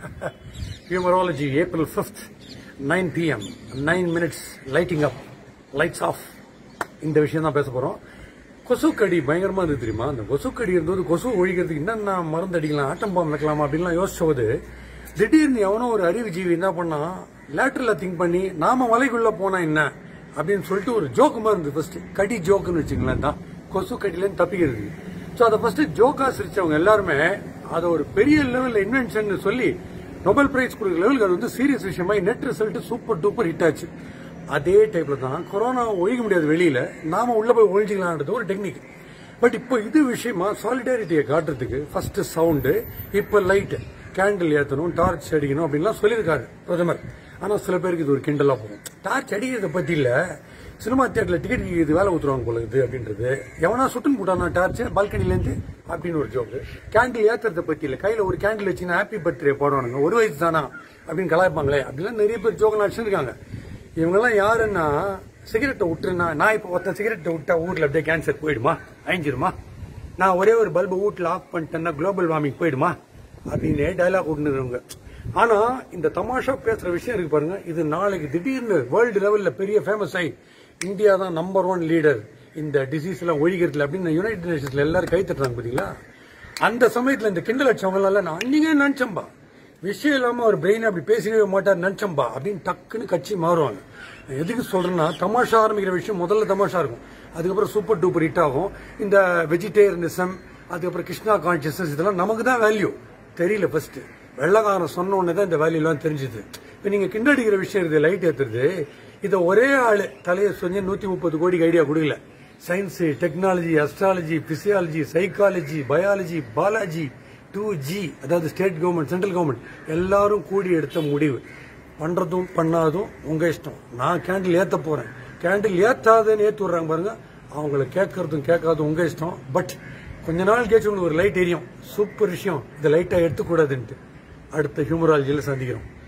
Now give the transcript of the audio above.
humourology April fifth nine PM nine minutes lighting up lights off இந்த விஷயம் தான் பேச போறோம் கொசுக்கடி பயங்கரமா இருந்தது தெரியுமா அந்த கொசுக்கடி இருந்தது கொசு ஒழிக்கிறதுக்கு என்னென்ன மருந்து அடிக்கலாம் ஆட்டம் பாம்பு வைக்கலாமா அப்படின்லாம் யோசிச்ச போது திடீர்னு எவனோ ஒரு அறிவு ஜீவி என்ன பண்ணா லேட்டரில் திங்க் பண்ணி நாம மலைக்குள்ள போனா என்ன அப்படின்னு சொல்லிட்டு ஒரு ஜோக்கு மாதிரி இருந்தது ஃபர்ஸ்ட் கடி ஜோக்குன்னு வச்சுங்களேன் தான் கொசு கடியிலேருந்து தப்பிக்கிறது ஸோ அதை ஃபர்ஸ்ட் ஜோக்கா சிரிச்சவங்க எல்லாருமே அதை ஒரு பெரிய லெவலில் இன்வென்ஷன் சொல்லி நோபல் பிரைஸ் கொடுக்குற லெவலுக்கு அது வந்து சீரியஸ் விஷயமாய் net result super duper hit ஆச்சு அதே டைப்ல தான் கொரோனா ஒழிக்க முடியாது வெளியில நாம உள்ள போய் ஒழிஞ்சிக்கலான்றது ஒரு டெக்னிக் பட் இப்போ இது விஷயமா சாலிடாரிட்டியை காட்டுறதுக்கு ஃபர்ஸ்ட் சவுண்டு இப்ப லைட் கேண்டில் ஏத்தணும் டார்ச் அடிக்கணும் அப்படின்லாம் சொல்லியிருக்காரு பிரதமர் ஆனா சில பேருக்கு இது ஒரு கிண்டலா போகும் டார்ச் அடிக்கிறத பத்தி இல்ல சினிமா தியேட்டர்ல டிக்கெட் இது வேலை ஊத்துருவாங்க போல இது அப்படின்றது எவனா சுட்டுன்னு போட்டானா டார்ச் பால்கனில இருந்து அப்படின்னு ஒரு ஜோக்கு கேண்டில் ஏத்துறத பத்தி இல்ல கையில ஒரு கேண்டில் வச்சுன்னா ஹாப்பி பர்த்டே போடுவானுங்க ஒரு வயசு தானா அப்படின்னு கலாய்ப்பாங்களே அப்படிலாம் நிறைய பேர் ஜோக்கெல்லாம் அடிச்சிருக்காங்க இவங்கெல்லாம் யாருன்னா சிகரெட்டை விட்டுருன்னா நான் இப்போ ஒருத்தன் சிகரெட்டை விட்டா ஊர்ல அப்படியே கேன்சர் போயிடுமா அழிஞ்சிருமா நான் ஒரே ஒரு பல்பு வீட்டில் ஆஃப் பண்ணிட்டேன்னா குளோபல் வார்மிங் போயிடுமா அப்படின்னு டைலாக் விட்டுருவங்க ஆனா இந்த தமாஷா பேசுற விஷயம் இருக்கு பாருங்க இது நாளைக்கு திடீர்னு வேர்ல்டு லெவல்ல பெரிய ஃபேமஸ் ஆகி இந்தியா தான் நம்பர் ஒன் லீடர் இந்த டிசீஸ் எல்லாம் ஒழிக்கிறதுல அப்படின்னு யுனைடெட் நேஷன்ஸ்ல எல்லாரும் கை தட்டுறாங்க பாத்தீங்களா அந்த சமயத்துல இந்த கிண்டல் அடிச்சவங்க எல்லாம் நான் அன்னைக்கே நினைச்சம்பா விஷயம் இல்லாம அவர் பிரெயின் அப்படி பேசவே மாட்டார் நினைச்சம்பா அப்படின்னு டக்குன்னு கட்சி மாறுவாங்க எதுக்கு சொல்றேன்னா தமாஷா ஆரம்பிக்கிற விஷயம் முதல்ல தமாஷா இருக்கும் அதுக்கப்புறம் சூப்பர் டூப்பர் ஹிட் ஆகும் இந்த வெஜிடேரியனிசம் அதுக்கப்புறம் கிருஷ்ணா கான்சியஸ்னஸ் இதெல்லாம் நமக்கு தான் வேல்யூ தெரியல ஃபர்ஸ்ட் வெள்ளக்காரன் சொன்ன உடனே தான் இந்த வேல்யூ எல்லாம் தெரிஞ்சுது இப்ப நீங்க கிண்டடிக்கிற விஷயம் இது லைட் ஏத்துறது இதை ஒரே ஆளு தலையை சொஞ்சு நூத்தி முப்பது கோடிக்கு ஐடியா கொடுக்கல science technology astrology physiology psychology biology Balaji two G அதாவது ஸ்டேட் கவர்மெண்ட் சென்ட்ரல் கவர்மெண்ட் எல்லாரும் கூடி எடுத்த முடிவு பண்றதும் பண்ணாதும் உங்க இஷ்டம் நான் கேண்டில் ஏத்த போறேன் கேண்டில் ஏத்தாதேன்னு ஏத்து விடுறாங்க பாருங்க அவங்கள கேட்கறதும் கேட்காதும் உங்க இஷ்டம் பட் கொஞ்ச நாள் கேச்சு உங்களுக்கு ஒரு லைட் எரியும் சூப்பர் விஷயம் இந்த லைட்டா எடுத்துக்கூடாதுன்ட்டு அடுத்த ஹியூமராலஜியில் சந்திக்கிறோம்